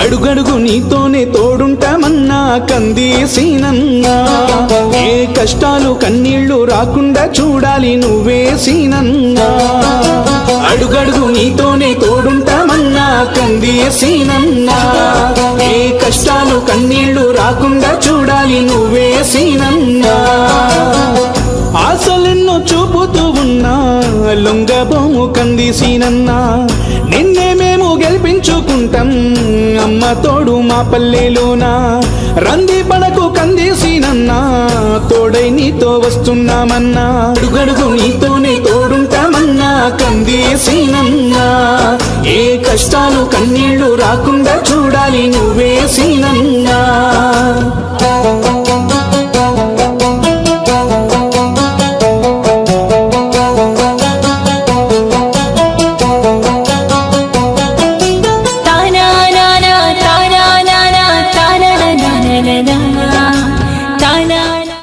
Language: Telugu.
అడుగడుగు నీతోనే తోడుంటామన్నా కందేసినన్నా ఏ కష్టాలు కన్నీళ్లు రాకుండా చూడాలి నువ్వే సీనన్నా అడుగడుగు నీతోనే తోడుంటామన్నా కందేసినన్నా ఏ కష్టాలు కన్నీళ్లు రాకుండా చూడాలి నువ్వే సీనన్నా ఆశలెన్నో చూపుతూ ఉన్నా లొంగబోము కందిసీనన్నా నిన్నే మేము గెలిపించుకుంటాం అమ్మ తోడు మా పల్లెలోనా రంది పడకు కందిసీనన్నా తోడై నీతో వస్తున్నామన్నా అడుగడుగు నీతోనే తోడుంటామన్నా కందిసీనన్నా ఏ కష్టాలు కన్నీళ్లు రాకుండా చూడాలి నువ్వే సీనన్నా తానా